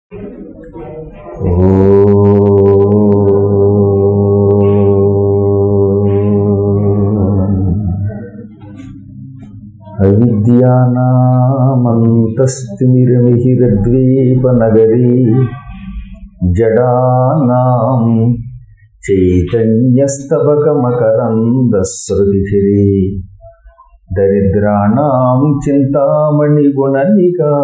అవిద్యానామంతస్తిమిరమిహిరద్వీపనగరీ జడానాం చైతన్యస్తవకమకరందశ్రుతిభిరీ దరిద్రాణం చింతామణిగుణనికా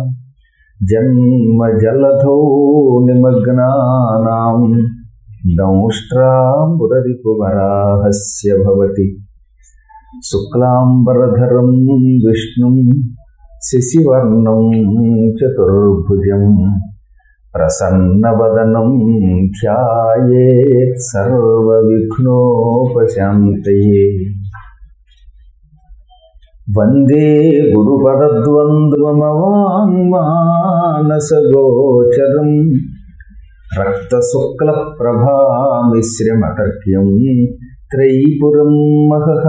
జన్మజలధౌ నిమగ్నానాం దంష్ట్రామురరిపువరాహస్య భవతి శుక్లాంబరధరం విష్ణుం శశివర్ణం చతుర్భుజం ప్రసన్నవదనం ధ్యాయేత్ సర్వవిఘ్నోపశాంతయే వందే గురుపదద్వంద్వమవాङ्మానసగోచరం రక్తశుక్లప్రభామిశ్రమతర్క్యం త్రైపురం మహః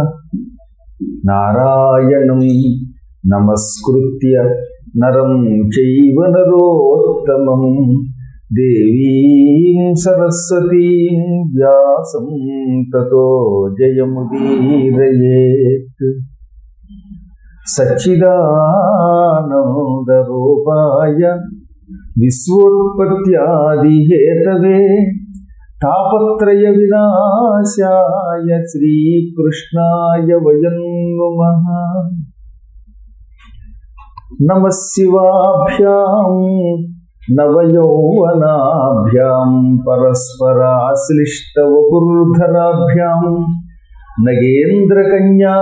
నారాయణం నమస్కృత్య నరం చైవ నరోత్తమం దేవీం సరస్వతీం వ్యాసం తతో జయముదీరయేత్ సచ్చిదానందరూపాయ విశ్వోత్పత్యాదిహేతవే తాపత్రయ వినాశాయ శ్రీకృష్ణాయ వయం నుమః నమ శివాభ్యాం నవయౌవనాభ్యాం పరస్పరాశ్లిష్టవపుర్ధరాభ్యాం నగేంద్రకన్యా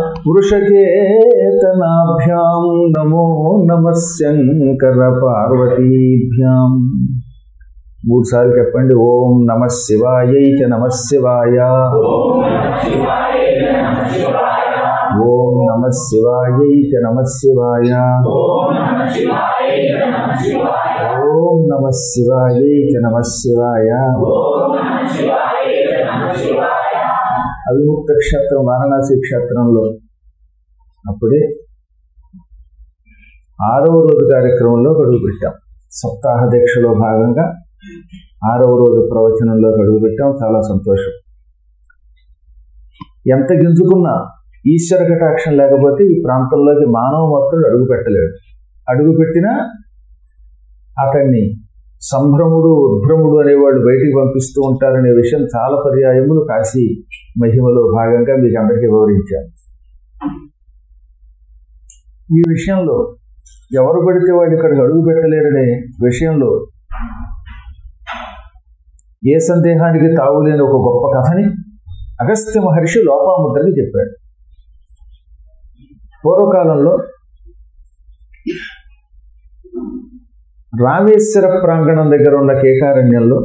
వృషకేతనాభ్యాం నమో నమ శంకర పార్వతీభ్యాం మూడుసార్లు చెప్పండి ఓం నమ శివాయై చ నమ శివాయ ఓం నమ శివాయై చ నమ శివాయ ఓం నమ శివాయై చ నమ శివాయ అవిముక్త క్షేత్రం వారణాసి క్షేత్రంలో అప్పుడే ఆరవ రోజు కార్యక్రమంలో గడువు పెట్టాం సప్తాహ దీక్షలో భాగంగా ఆరవ రోజు ప్రవచనంలో గడువు పెట్టాం చాలా సంతోషం ఎంత గింజుకున్నా ఈశ్వర కటాక్షం లేకపోతే ఈ ప్రాంతంలోకి మానవ మాత్రుడు అడుగు పెట్టలేడు అడుగు పెట్టినా అతన్ని సంభ్రముడు ఉద్భ్రముడు అనేవాళ్ళు బయటికి పంపిస్తూ ఉంటారనే విషయం చాలా పర్యాయములు కాశీ మహిమలో భాగంగా మీకు అందరికీ వివరించాను ఈ విషయంలో ఎవరు పడితే వాడు ఇక్కడికి అడుగు పెట్టలేరనే విషయంలో ఏ సందేహానికి తావులేని ఒక గొప్ప కథని అగస్త్య మహర్షి లోపాముద్రకి చెప్పాడు పూర్వకాలంలో రామేశ్వర ప్రాంగణం దగ్గర ఉన్న కేకారణ్యంలో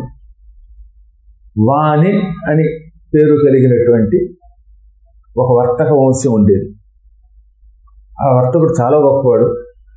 వాణి అని పేరు కలిగినటువంటి ఒక వర్తక వంశం ఉండేది ఆ వర్తకుడు చాలా గొప్పవాడు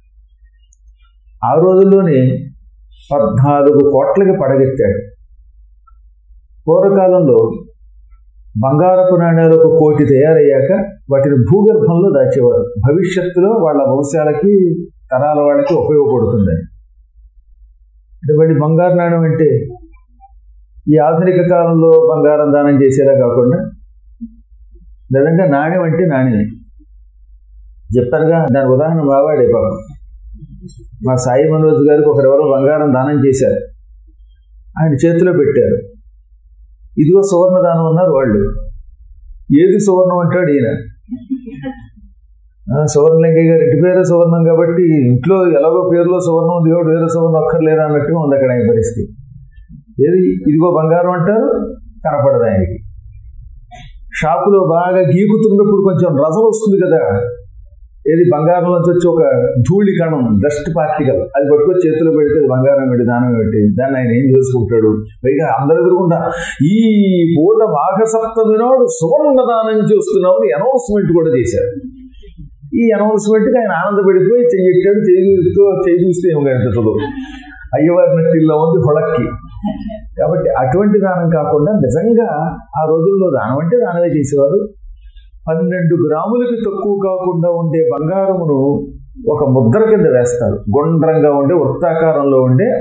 ఆ రోజుల్లోనే పద్నాలుగు కోట్లకి పడగెత్తాడు పూర్వకాలంలో బంగారపు నాణ్యాలు ఒక కోటి తయారయ్యాక వాటిని భూగర్భంలో దాచేవారు భవిష్యత్తులో వాళ్ళ వంశాలకి తరాల వాళ్ళకి ఉపయోగపడుతుందని అంటే మళ్ళీ బంగారు నాణ్యం అంటే ఈ ఆధునిక కాలంలో బంగారం దానం చేసేలా కాకుండా నిజంగా నాణ్యం అంటే నాణ్యమే చెప్పారుగా దాని ఉదాహరణ బావాడే పాపం మా సాయి మనోజ్ గారికి ఒకరెవరో బంగారం దానం చేశారు ఆయన చేతిలో పెట్టారు ఇదిగో సువర్ణ దానం అన్నారు వాళ్ళు ఏది సువర్ణం అంటాడు ఈయన సువర్ణలింగయ్య గారి ఇంటి పేరే సువర్ణం కాబట్టి ఇంట్లో ఎలాగో పేరులో సువర్ణం ఉంది కాబట్టి వేరే సువర్ణం అక్కర్లేదా అన్నట్టుగా ఉంది అక్కడ ఆయన పరిస్థితి ఏది ఇదిగో బంగారం అంటారు కనపడదు ఆయనకి షాపులో బాగా గీకుతున్నప్పుడు కొంచెం రసం వస్తుంది కదా ఏది బంగారంలోంచి వచ్చి ఒక ధూళి కణం డస్ట్ పార్టికల్ అది పట్టుకొని చేతిలో పెడితే బంగారం పెట్టి దానం పెట్టి దాన్ని ఆయన ఏం చేసుకుంటాడు పైగా అందరు ఎదురుకుండా ఈ పూట మాఘ సప్తమి నాడు సువర్ణ దానం చేస్తున్నామని అనౌన్స్మెంట్ కూడా చేశారు ఈ అనౌన్స్మెంట్కి ఆయన ఆనందపడిపోయి చెయ్యట్టాడు చేయితో చేయి చూస్తే ఏమో కనిపించదు అయ్యవారి నెట్టిల్లో ఉంది హొళక్కి కాబట్టి అటువంటి దానం కాకుండా నిజంగా ఆ రోజుల్లో దానం అంటే దానమే చేసేవారు పన్నెండు గ్రాములకి తక్కువ కాకుండా ఉండే బంగారమును ఒక ముద్ర కింద వేస్తారు గుండ్రంగా ఉండే వృత్తాకారంలో ఉండే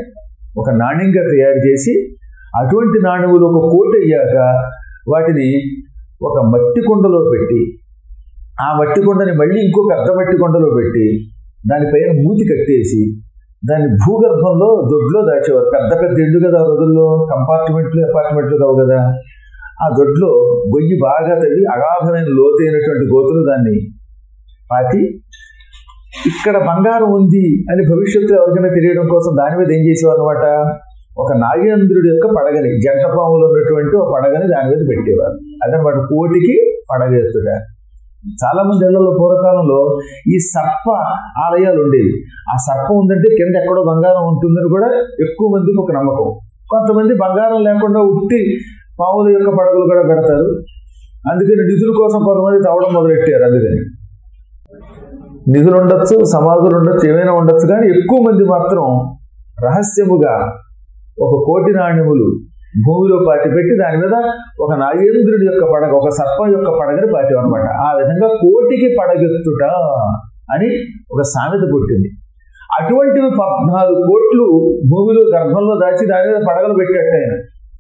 ఒక నాణ్యంగా తయారు చేసి అటువంటి నాణ్యములు ఒక కోటి అయ్యాక వాటిని ఒక మట్టి కుండలో పెట్టి ఆ మట్టి కుండని మళ్ళీ ఇంకో పెద్ద మట్టి కుండలో పెట్టి దానిపైన మూతి కట్టేసి దాన్ని భూగర్భంలో దొడ్లో దాచేవారు పెద్ద పెద్ద ఇళ్ళు కదా ఆ రోజుల్లో కంపార్ట్మెంట్లు అపార్ట్మెంట్లు కావు కదా ఆ దొడ్లో గొయ్యి బాగా తవ్వి అగాధమైన లోతైనటువంటి గోతులు దాన్ని పాతి ఇక్కడ బంగారం ఉంది అని భవిష్యత్తులో ఎవరికైనా తెలియడం కోసం దాని మీద ఏం చేసేవారు అనమాట ఒక నాగేంద్రుడి యొక్క పడగని జంట పాములు ఉన్నటువంటి ఒక పడగని దాని మీద పెట్టేవారు అదనమాట కోటికి పడగెత్తుట చాలా మంది ఇళ్లలో పూర్వకాలంలో ఈ సర్ప ఆలయాలు ఉండేవి ఆ సర్పం ఉందంటే కింద ఎక్కడో బంగారం ఉంటుందని కూడా ఎక్కువ మందికి ఒక నమ్మకం కొంతమంది బంగారం లేకుండా ఉట్టి పావుల యొక్క పడగలు కూడా పెడతారు అందుకని నిధుల కోసం కొంతమంది తవ్వడం మొదలెట్టారు అందుకని నిధులు ఉండొచ్చు సమాధులు ఉండొచ్చు ఏమైనా ఉండొచ్చు కానీ ఎక్కువ మంది మాత్రం రహస్యముగా ఒక కోటి నాణ్యములు భూమిలో పాతి పెట్టి దాని మీద ఒక నాగేంద్రుడి యొక్క పడగ ఒక సర్పం యొక్క పడగని పాతి అనమాట ఆ విధంగా కోటికి పడగెత్తుట అని ఒక సామెత పుట్టింది అటువంటివి పద్నాలుగు కోట్లు భూమిలో గర్భంలో దాచి దాని మీద పడగలు పెట్టేట ఆయన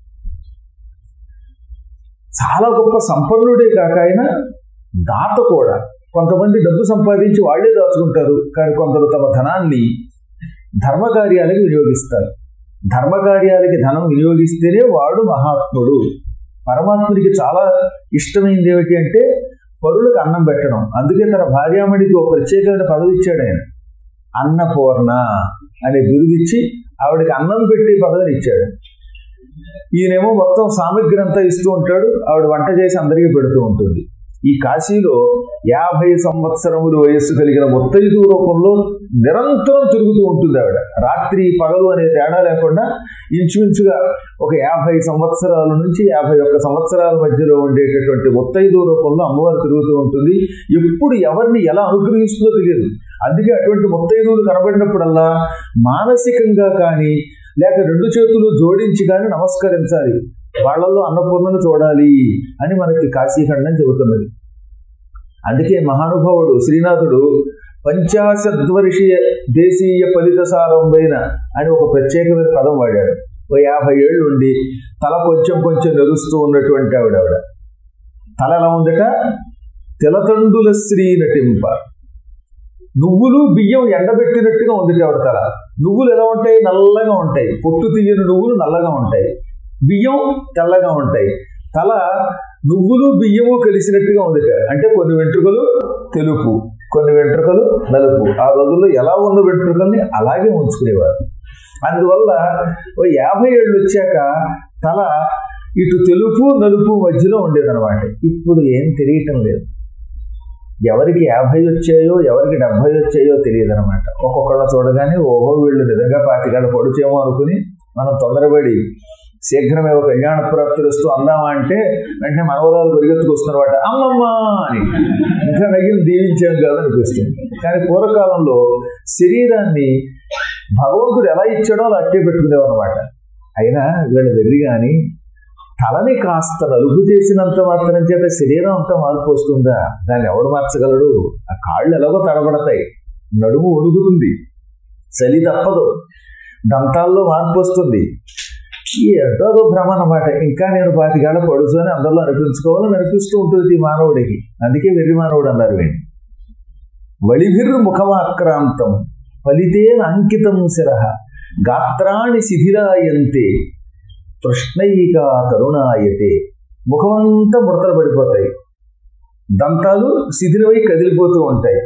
చాలా గొప్ప సంపన్నుడే కాక ఆయన దాత కూడా కొంతమంది డబ్బు సంపాదించి వాళ్లే దాచుకుంటారు కానీ కొందరు తమ ధనాన్ని ధర్మకార్యాలకు వినియోగిస్తారు ధర్మకార్యాలకి ధనం వినియోగిస్తేనే వాడు మహాత్ముడు పరమాత్ముడికి చాలా ఇష్టమైంది ఏమిటి అంటే పరులకు అన్నం పెట్టడం అందుకే తన భార్యామణికి ఒక ప్రత్యేకమైన పదవి ఇచ్చాడు ఆయన అన్నపూర్ణ అనే బిరుదిచ్చి ఆవిడకి అన్నం పెట్టి పదవిని ఇచ్చాడు ఈయనేమో మొత్తం సామగ్రి అంతా ఇస్తూ ఉంటాడు ఆవిడ వంట చేసి అందరికీ పెడుతూ ఉంటుంది ఈ కాశీలో యాభై సంవత్సరములు వయస్సు కలిగిన ముత్తైదు రూపంలో నిరంతరం తిరుగుతూ ఉంటుంది ఆవిడ రాత్రి పగలు అనే తేడా లేకుండా ఇంచుమించుగా ఒక యాభై సంవత్సరాల నుంచి యాభై ఒక్క సంవత్సరాల మధ్యలో ఉండేటటువంటి ముత్తైదు రూపంలో అమ్మవారు తిరుగుతూ ఉంటుంది ఎప్పుడు ఎవరిని ఎలా అనుగ్రహిస్తుందో తెలియదు అందుకే అటువంటి ముత్తైదువులు కనబడినప్పుడల్లా మానసికంగా కానీ లేక రెండు చేతులు జోడించి కానీ నమస్కరించాలి వాళ్ళల్లో అన్నపూర్ణను చూడాలి అని మనకి కాశీఖండం చెబుతున్నది అందుకే మహానుభావుడు శ్రీనాథుడు పంచాశద్వర్షీయ దేశీయ ఫలిత సారంభైన అని ఒక ప్రత్యేకమైన పదం వాడాడు ఓ యాభై ఏళ్ళు ఉండి తల కొంచెం కొంచెం నెరుస్తూ ఉన్నటువంటి ఆవిడ ఆవిడ తల ఎలా ఉందట తెలతండుల శ్రీ నటింప నువ్వులు బియ్యం ఎండబెట్టినట్టుగా ఉంది ఆవిడ తల నువ్వులు ఎలా ఉంటాయి నల్లగా ఉంటాయి పొట్టు తీయని నువ్వులు నల్లగా ఉంటాయి బియ్యం తెల్లగా ఉంటాయి తల నువ్వులు బియ్యము కలిసినట్టుగా ఉంది అంటే కొన్ని వెంట్రుకలు తెలుపు కొన్ని వెంట్రుకలు నలుపు ఆ రోజుల్లో ఎలా ఉన్న వెంట్రుకల్ని అలాగే ఉంచుకునేవారు అందువల్ల ఓ యాభై ఏళ్ళు వచ్చాక తల ఇటు తెలుపు నలుపు మధ్యలో ఉండేదన్నమాట ఇప్పుడు ఏం తెలియటం లేదు ఎవరికి యాభై వచ్చాయో ఎవరికి డెబ్బై వచ్చాయో తెలియదు అనమాట ఒక్కొక్కళ్ళ చూడగానే ఓహో వీళ్ళు నిజంగా పాతికాళ్ళ పొడిచేమో అనుకుని మనం తొందరపడి శీఘ్రమే ఒక కళ్యాణ ప్రాప్తిస్తూ అందామా అంటే వెంటనే మనవరాలు పరిగెత్తుకొస్తున్నమాట అమ్మమ్మ అని ఇంకా నయ్యం దీవించాం కాదు అనిపిస్తుంది కానీ పూర్వకాలంలో శరీరాన్ని భగవంతుడు ఎలా ఇచ్చాడో అలా అట్టే పెట్టుకునేవన్నమాట అయినా వీళ్ళ దగ్గర కానీ తలని కాస్త నలుపు చేసినంత మాత్రం చేత శరీరం అంతా మార్పు వస్తుందా దాన్ని ఎవడు మార్చగలడు ఆ కాళ్ళు ఎలాగో తడబడతాయి నడుము ఒడుగుతుంది చలి తప్పదు దంతాల్లో మార్పు వస్తుంది ఏటో అదో భ్రమ అన్నమాట ఇంకా నేను పాతికాళ్ళ పడుచుని అందరిలో అనిపించుకోవాలని అనిపిస్తూ ఉంటుంది ఈ మానవుడికి అందుకే వెర్రి మానవుడు అన్నారు వీడిని వళిభిర్ ముఖమాక్రాంతం ఫలితేన అంకితం శిర గాత్రాణి శిథిలాయంతే తృష్ణైక తరుణాయతే ముఖమంతా ముడతలు పడిపోతాయి దంతాలు శిథిలమై కదిలిపోతూ ఉంటాయి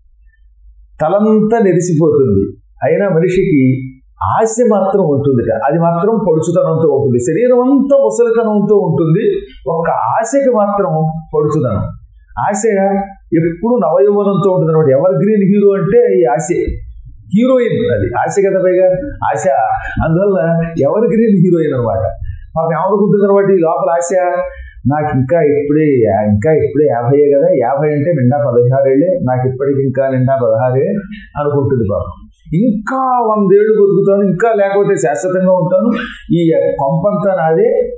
తలంతా నెరిసిపోతుంది అయినా మనిషికి ఆశ మాత్రం ఉంటుంది అది మాత్రం పొడుచుతనంతో ఉంటుంది శరీరం అంతా ముసలితనంతో ఉంటుంది ఒక్క ఆశకి మాత్రం పొడుచుదనం ఆశ ఎప్పుడు నవయౌవనంతో ఉంటుంది అనమాట ఎవర్ గ్రీన్ హీరో అంటే ఈ ఆశే హీరోయిన్ అది ఆశ కదా పైగా ఆశ అందువల్ల ఎవర్ గ్రీన్ హీరోయిన్ అనమాట మాకు ఏమనుకుంటుంది అనమాట ఈ లోపల ఆశ నాకు ఇంకా ఇప్పుడే ఇంకా ఇప్పుడే యాభై కదా యాభై అంటే నిండా పదహారేళ్ళే నాకు ఇప్పటికి ఇంకా నిండా పదహారే అనుకుంటుంది పాపం ఇంకా వందేళ్లు బతుకుతాను ఇంకా లేకపోతే శాశ్వతంగా ఉంటాను ఈ కొంపంతా నాదే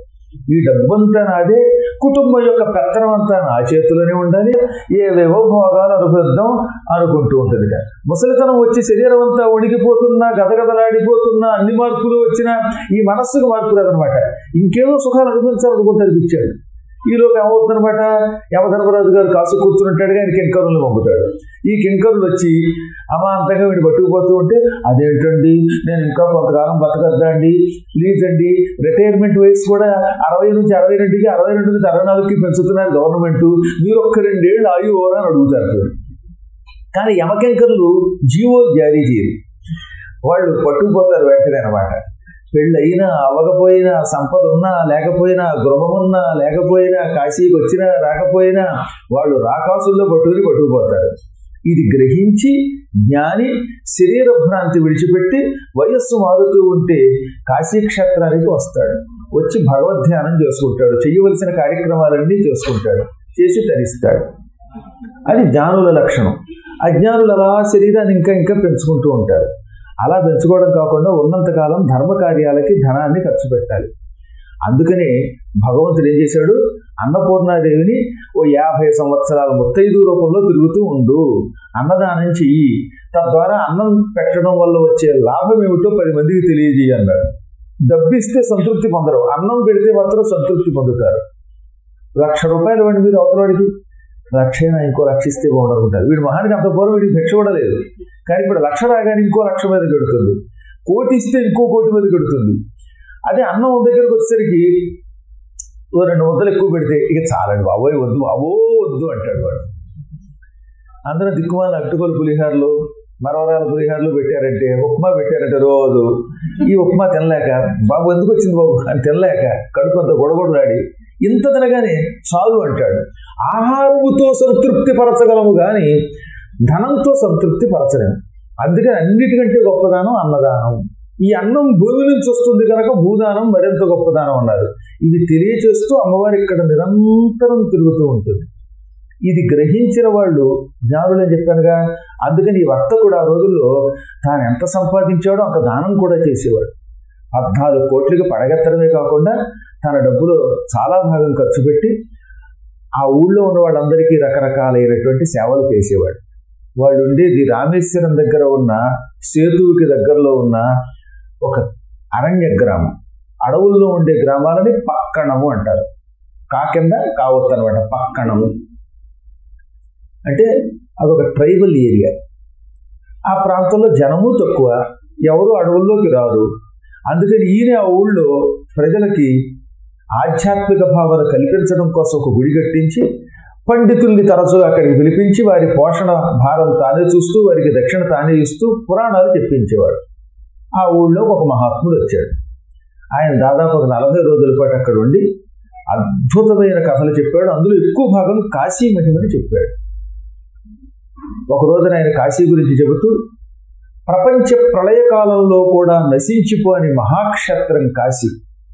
ఈ డబ్బంతా నాదే కుటుంబం యొక్క పెత్తనం అంతా నా చేతిలోనే ఉండాలి ఏవేవో భోగాలు అనుభవిద్దాం అనుకుంటూ ఉంటుంది ముసలితనం వచ్చి శరీరం అంతా ఉడికిపోతున్నా గదగదలాడిపోతున్నా అన్ని మార్పులు వచ్చినా ఈ మనస్సుకు మార్పు లేదనమాట ఇంకేదో సుఖాలు అనుభవించాలనుకుంటారు ఇచ్చాడు ఈలోపు ఏమవుతుందనమాట యమధర్మరాజు గారు కాసు కూర్చున్నట్టాడుగా ఆయన కింకరులు పంపుతాడు ఈ కింకరులు వచ్చి అమాంతంగా వీడు పట్టుకుపోతూ ఉంటే అదేంటండి నేను ఇంకా కొంతకాలం బతకద్దా అండి ప్లీజ్ అండి రిటైర్మెంట్ వయసు కూడా అరవై నుంచి అరవై రెండుకి అరవై రెండు నుంచి అరవై నాలుగుకి పెంచుతున్నారు గవర్నమెంట్ మీరు ఒక్క రెండేళ్ళు ఆయువోరా అని అడుగుతారు చూడు. కానీ యమకింకరులు జీవో జారీ చేయరు వాళ్ళు పట్టుకుపోతారు వెంటనే అనమాట పెళ్ళి అయినా అవ్వకపోయినా సంపద ఉన్నా లేకపోయినా గృహం ఉన్నా లేకపోయినా కాశీకి వచ్చినా రాకపోయినా వాళ్ళు రాకాసుల్లో పట్టుకుని పట్టుకుపోతారు ఇది గ్రహించి జ్ఞాని శరీర భ్రాంతి విడిచిపెట్టి వయస్సు మారుతూ ఉంటే కాశీ క్షేత్రానికి వస్తాడు వచ్చి భగవద్ధ్యానం చేసుకుంటాడు చేయవలసిన కార్యక్రమాలన్నీ చేసుకుంటాడు చేసి తరిస్తాడు అది జ్ఞానుల లక్షణం అజ్ఞానులు అలా శరీరాన్ని ఇంకా ఇంకా పెంచుకుంటూ ఉంటారు అలా పెంచుకోవడం కాకుండా ఉన్నంతకాలం ధర్మ కార్యాలకి ధనాన్ని ఖర్చు పెట్టాలి అందుకనే భగవంతుడు ఏం చేశాడు అన్నపూర్ణాదేవిని ఓ యాభై సంవత్సరాల ముత్తైదు రూపంలో తిరుగుతూ ఉండు అన్నదానం చెయ్యి తద్వారా అన్నం పెట్టడం వల్ల వచ్చే లాభం ఏమిటో పది మందికి తెలియజేయి అన్నాడు డబ్బిస్తే సంతృప్తి పొందరు అన్నం పెడితే మాత్రం సంతృప్తి పొందుతారు లక్ష రూపాయలు ఇవ్వండి మీరు అవతలవాడికి లక్ష అయినా ఇంకో లక్ష ఇస్తే బాగుండనుకుంటారు వీడు మహానికి అంత పూర్వం వీడికి భిక్ష కూడా లేదు కానీ ఇప్పుడు లక్ష రాగానే ఇంకో లక్ష మీద కడుతుంది కోటి ఇస్తే ఇంకో కోటి మీద కడుతుంది అదే అన్నం దగ్గరకు వచ్చేసరికి ఓ రెండు ముద్దలు ఎక్కువ పెడితే ఇక చాలండి బాబోయ్ వద్దు బాబో వద్దు అంటాడు వాడు అందరూ దిక్కుమాల అట్టుకోలు పులిహార్లు మరవరాల పులిహార్లు పెట్టారంటే ఉప్మా పెట్టారంటే రోజు ఈ ఉప్మా తినలేక బాబు ఎందుకు వచ్చింది బాబు అని తినలేక కడుపు అంత గొడగొడలాడి ఇంత తినగానే చాలు అంటాడు ఆహారముతో సంతృప్తి పరచగలము కానీ ధనంతో సంతృప్తి పరచలేము అందుకని అన్నిటికంటే గొప్పదానం అన్నదానం ఈ అన్నం భూమి నుంచి వస్తుంది కనుక భూదానం మరింత గొప్పదానం అన్నారు ఇది తెలియచేస్తూ అమ్మవారు ఇక్కడ నిరంతరం తిరుగుతూ ఉంటుంది ఇది గ్రహించిన వాళ్ళు జ్ఞానులని చెప్పానుగా అందుకని ఈ వర్తకుడు ఆ రోజుల్లో తాను ఎంత సంపాదించాడో అంత దానం కూడా చేసేవాడు పద్నాలుగు కోట్లకి పడగెత్తడమే కాకుండా తన డబ్బులో చాలా భాగం ఖర్చు పెట్టి ఆ ఊళ్ళో ఉన్న వాళ్ళందరికీ రకరకాలైనటువంటి సేవలు చేసేవాడు వాళ్ళు ఉండేది రామేశ్వరం దగ్గర ఉన్న సేతువుకి దగ్గరలో ఉన్న ఒక అరణ్య గ్రామం అడవుల్లో ఉండే గ్రామాలని పక్కణము అంటారు కాకింద కావద్దు అనమాట పక్కణము అంటే అదొక ట్రైబల్ ఏరియా ఆ ప్రాంతంలో జనము తక్కువ ఎవరు అడవుల్లోకి రారు అందుకని ఈయన ఆ ఊళ్ళో ప్రజలకి ఆధ్యాత్మిక భావన కల్పించడం కోసం ఒక గుడి కట్టించి పండితుల్ని తరచుగా అక్కడికి పిలిపించి వారి పోషణ భారం తానే చూస్తూ వారికి దక్షిణ తానే ఇస్తూ పురాణాలు చెప్పించేవాడు ఆ ఊళ్ళో ఒక మహాత్ముడు వచ్చాడు ఆయన దాదాపు ఒక నలభై రోజుల పాటు అక్కడ ఉండి అద్భుతమైన కథలు చెప్పాడు అందులో ఎక్కువ భాగం కాశీ మహిమని చెప్పాడు ఒక రోజున ఆయన కాశీ గురించి చెబుతూ ప్రపంచ ప్రళయకాలంలో కూడా నశించిపోని మహాక్షేత్రం కాశీ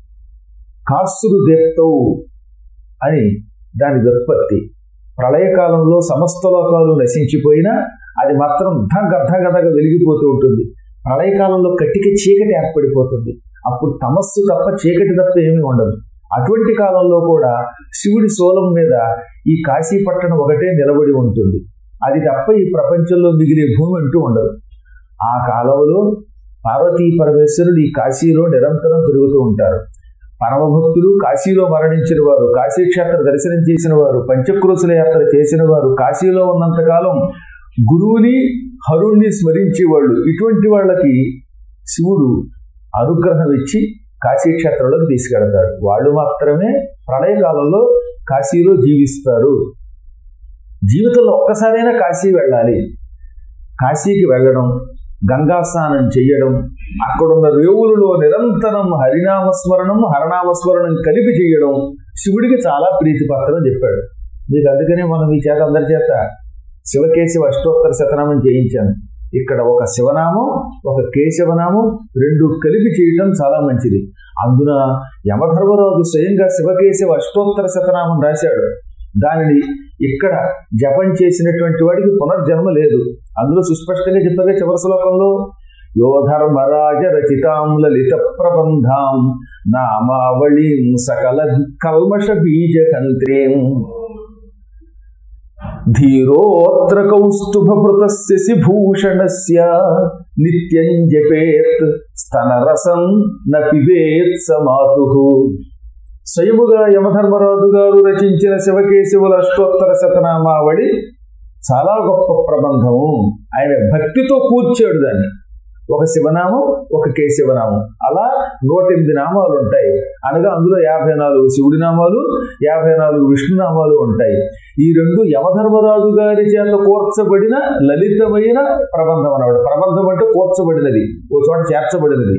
కాసురు దేప్తవు అని దాని వ్యుత్పత్తి ప్రళయకాలంలో సమస్త లోకాలు నశించిపోయినా అది మాత్రం ధగ ధగ వెలిగిపోతూ ఉంటుంది ప్రళయకాలంలో కట్టిక చీకటి ఏర్పడిపోతుంది అప్పుడు తమస్సు తప్ప చీకటి తప్ప ఏమీ ఉండదు అటువంటి కాలంలో కూడా శివుడి సోలం మీద ఈ కాశీ పట్టణం ఒకటే నిలబడి ఉంటుంది అది తప్ప ఈ ప్రపంచంలో మిగిలే భూమి అంటూ ఉండదు ఆ కాలంలో పార్వతీ పరమేశ్వరుడు ఈ కాశీలో నిరంతరం తిరుగుతూ ఉంటారు పరమభక్తులు కాశీలో మరణించిన వారు కాశీక్షేత్ర దర్శనం చేసిన వారు పంచక్రోశుల యాత్ర చేసిన వారు కాశీలో ఉన్నంతకాలం గురువుని హరుణ్ణి స్మరించేవాళ్ళు ఇటువంటి వాళ్ళకి శివుడు అనుగ్రహం ఇచ్చి కాశీక్షేత్రంలోకి తీసుకెడతాడు వాళ్ళు మాత్రమే ప్రళయకాలంలో కాశీలో జీవిస్తారు జీవితంలో ఒక్కసారైనా కాశీ వెళ్ళాలి కాశీకి వెళ్ళడం గంగా స్నానం చేయడం అక్కడున్న రేవులలో నిరంతరం హరినామస్మరణం హరనామస్మరణం కలిపి చేయడం శివుడికి చాలా ప్రీతిపాత్రం చెప్పాడు మీకు అందుకనే మనం ఈ చేత అందరి చేత శివకేశవ అష్టోత్తర శతనామం చేయించాను ఇక్కడ ఒక శివనామం ఒక కేశవనామం రెండు కలిపి చేయటం చాలా మంచిది అందున యమధర్మరాజు స్వయంగా శివకేశవ అష్టోత్తర శతనామం రాశాడు దానిని ఇక్కడ జపం చేసినటువంటి వాడికి పునర్జన్మ లేదు అందులో సుస్పష్టంగా చెప్పగా చివరి శ్లోకంలో యో ధర్మరాజ రచితాం లలిత ప్రబంధాం నామావళీం సకల కల్మష బీజ కంత్రీం ధీరోత్ర కౌస్తుభృత శశిభూషణస్య నిత్యం జపేత్ స్తనరసం న పిబేత్ సమాతు స్వయముగా యమధర్మరాజు గారు రచించిన శివకేశవుల అష్టోత్తర శతనామావళి చాలా గొప్ప ప్రబంధము ఆయన భక్తితో కూర్చాడు దాన్ని ఒక శివనామం ఒక కేశవనామం అలా నూట ఎనిమిది నామాలు ఉంటాయి అనగా అందులో యాభై నాలుగు శివుడి నామాలు యాభై నాలుగు విష్ణు నామాలు ఉంటాయి ఈ రెండు యమధర్మరాజు గారి చేత కూర్చబడిన లలితమైన ప్రబంధం అన్నమాట ప్రబంధం అంటే కూర్చబడినది ఓ చోట చేర్చబడినది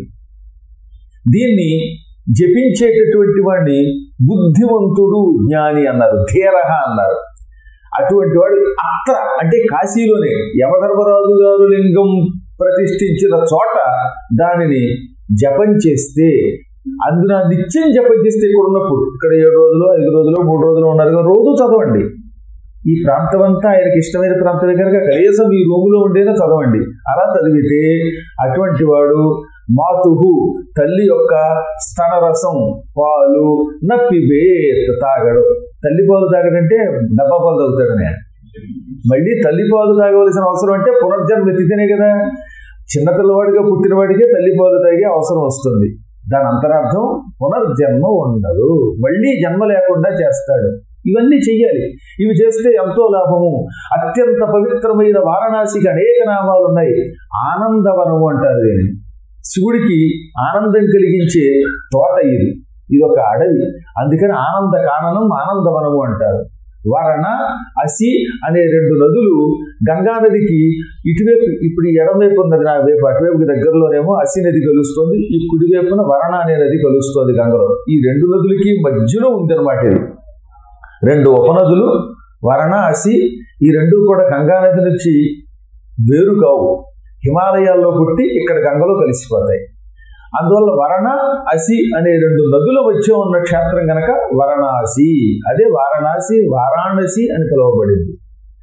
దీన్ని జపించేటటువంటి వాడిని బుద్ధివంతుడు జ్ఞాని అన్నారు ధీరహ అన్నారు అటువంటి వాడు అత్ర అంటే కాశీలోనే యమధర్మరాజు గారు లింగం ప్రతిష్ఠించిన చోట దానిని జపం చేస్తే అందున నిత్యం జపం చేస్తే ఇక్కడ ఉన్నప్పుడు ఇక్కడ ఏడు రోజులు ఐదు రోజులు మూడు రోజులు ఉన్నారు కదా, రోజు చదవండి ఈ ప్రాంతం అంతా ఆయనకి ఇష్టమైన ప్రాంతమే కనుక కనీసం ఈ రూములో ఉండేనా చదవండి అలా చదివితే అటువంటి వాడు మాతుహు తల్లి యొక్క స్తనరసం పాలు నప్పివేత్ తాగడు తల్లి పాలు తాగడంటే డబ్బా పాలు తాగుతాడు నేను మళ్ళీ తల్లి పాలు తాగవలసిన అవసరం అంటే పునర్జన్మ ఎత్తితేనే కదా చిన్న పిల్లవాడిగా పుట్టినవాడికే తల్లి పాలు తాగే అవసరం వస్తుంది దాని అంతరార్థం పునర్జన్మ ఉండదు మళ్ళీ జన్మ లేకుండా చేస్తాడు ఇవన్నీ చెయ్యాలి ఇవి చేస్తే ఎంతో లాభము అత్యంత పవిత్రమైన వారణాసికి అనేక నామాలు ఉన్నాయి ఆనందవనము అంటారు దీన్ని శివుడికి ఆనందం కలిగించే తోట ఇది ఇది ఒక అడవి అందుకని ఆనంద కాననం ఆనందవనము అంటారు వరణ అసి అనే రెండు నదులు గంగా నదికి ఇటువైపు ఇప్పుడు ఈ ఎడమవైపు ఉన్నది నా వైపు అటువైపుకి దగ్గరలోనేమో అసి నది కలుస్తుంది ఈ కుడివైపున వరణ అనే నది కలుస్తుంది గంగలో ఈ రెండు నదులకి మధ్యలో ఉందన్నమాట ఇది రెండు ఉపనదులు వరణ అసి ఈ రెండు కూడా గంగా నది నుంచి వేరు కావు హిమాలయాల్లో పుట్టి ఇక్కడ గంగలో కలిసిపోతాయి అందువల్ల వరణ అసి అనే రెండు నదుల మధ్య ఉన్న క్షేత్రం గనక వరణాసి అదే వారణాసి వారాణసి అని పిలువబడింది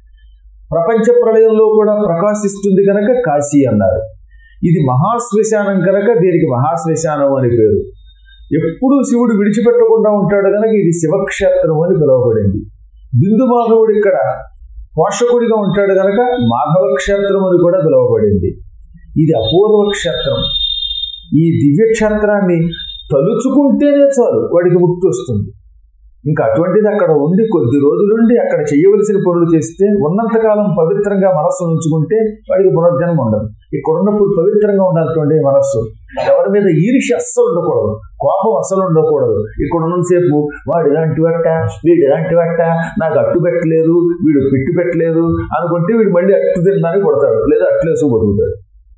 ప్రపంచ ప్రళయంలో కూడా ప్రకాశిస్తుంది కనుక కాశీ అన్నారు ఇది మహాశ్మశానం కనుక దీనికి మహాశ్మశానం అని పేరు ఎప్పుడూ శివుడు విడిచిపెట్టకుండా ఉంటాడు కనుక ఇది శివక్షేత్రం అని పిలువబడింది బిందు మాధవుడు ఇక్కడ పోషకుడిగా ఉంటాడు కనుక మాధవ క్షేత్రం అని కూడా పిలువబడింది ఇది అపూర్వ క్షేత్రం ఈ దివ్య క్షేత్రాన్ని తలుచుకుంటేనే చాలు వాడికి ముక్తి వస్తుంది ఇంకా అటువంటిది అక్కడ ఉండి కొద్ది రోజులుండి అక్కడ చేయవలసిన పనులు చేస్తే ఉన్నంతకాలం పవిత్రంగా మనస్సు ఉంచుకుంటే వాడికి పునర్జన్మ ఉండదు ఇక్కడ ఉన్నప్పుడు పవిత్రంగా ఉండాల్సిండే మనస్సు ఎవరి మీద ఈర్ష్య అస్సలు ఉండకూడదు కోపం అస్సలు ఉండకూడదు ఇక్కడ ఉన్నంతసేపు వాడు ఇలాంటి వట్ట వీడు ఇలాంటి వట్ట నాకు అట్టు పెట్టలేదు వీడు పిట్టు పెట్టలేదు అనుకుంటే వీడు మళ్ళీ అట్టు తినడానికి కొడతాడు లేదా అట్లేసు బతుకుతాడు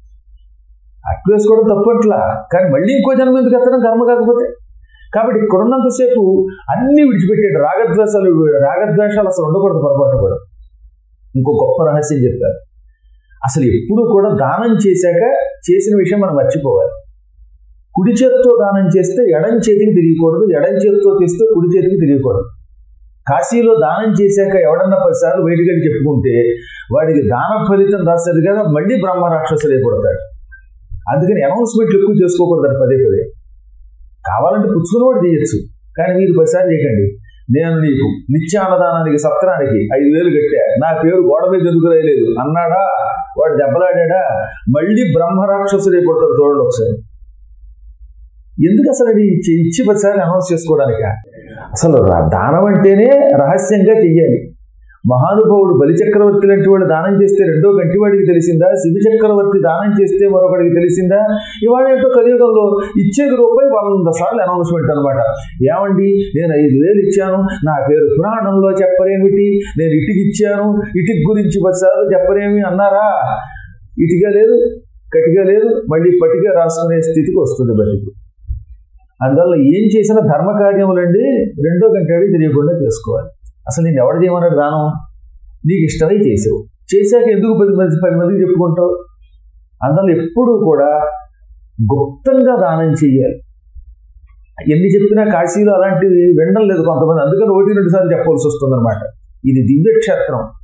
అట్టు వేసుకోవడం తప్పట్లా కానీ మళ్ళీ ఇంకో జన్మ ఎందుకు ఎత్తడం కర్మ కాకపోతే కాబట్టి ఇక్కడ ఉన్నంతసేపు అన్ని విడిచిపెట్టాడు రాగద్వేషాలు రాగద్వేషాలు అసలు ఉండకూడదు పొరపాటు కూడా ఇంకో గొప్ప రహస్యం చెప్పారు అసలు ఎప్పుడు కూడా దానం చేశాక చేసిన విషయం మనం మర్చిపోవాలి కుడి చేత్తో దానం చేస్తే ఎడం చేతికి తిరిగకూడదు ఎడం చేత్తో తీస్తే కుడి చేతికి తిరిగకూడదు కాశీలో దానం చేశాక ఎవడన్నా పదిసార్లు బయటికి వెళ్ళి చెప్పుకుంటే వాడికి దాన ఫలితం రాస్తుంది కదా మళ్ళీ బ్రహ్మ రాక్షసులు అయిపోతాడు అందుకని అనౌన్స్మెంట్లు ఎక్కువ చేసుకోకూడదు పదే పదే కావాలంటే పుచ్చుకుని చేయొచ్చు కానీ మీరు పదిసారి చేయకండి నేను నీకు నిత్యాన్నదానానికి సత్రానికి ఐదు వేలు కట్టా నా పేరు గోడ మీద ఎందుకు రాయలేదు అన్నాడా వాడు దెబ్బలాడా మళ్ళీ బ్రహ్మరాక్షసుడు అయిపోతాడు చూడండి ఒకసారి ఎందుకు అసలు అది ఇచ్చి ఇచ్చి పదిసారి అనౌన్స్ చేసుకోవడానిక అసలు రా- దానం అంటేనే రహస్యంగా చెయ్యాలి మహానుభావుడు బలిచక్రవర్తి లాంటి వాడు దానం చేస్తే రెండో గంటివాడికి తెలిసిందా శివ చక్రవర్తి దానం చేస్తే మరొకడికి తెలిసిందా ఇవాళ ఏంటో కలియుగంలో ఇచ్చేది రూపాయి వంద సార్లు అనౌన్స్మెంట్ అనమాట ఏమండి నేను ఐదు వేలు ఇచ్చాను నా పేరు పురాణంలో చెప్పరేమిటి నేను ఇటుకి ఇచ్చాను ఇటుకి గురించి పదిసార్లు చెప్పరేమి అన్నారా ఇటుగా లేదు కటిగా లేదు మళ్ళీ పటిగా రాసుకునే స్థితికి వస్తుంది బతికు అందువల్ల ఏం చేసినా ధర్మకార్యములండి రెండో గంటడి తెలియకుండా చేసుకోవాలి అసలు నేను ఎవడు చేయమన్నాడు దానం నీకు ఇష్టమై చేసావు చేశాక ఎందుకు పది మంది పది మందికి చెప్పుకుంటావు అందువల్ల ఎప్పుడూ కూడా గుప్తంగా దానం చెయ్యాలి ఎన్ని చెప్పినా కాశీలో అలాంటివి వినడం లేదు కొంతమంది అందుకని ఒకటి రెండు సార్లు చెప్పవలసి వస్తుంది అనమాట ఇది దివ్యక్షేత్రం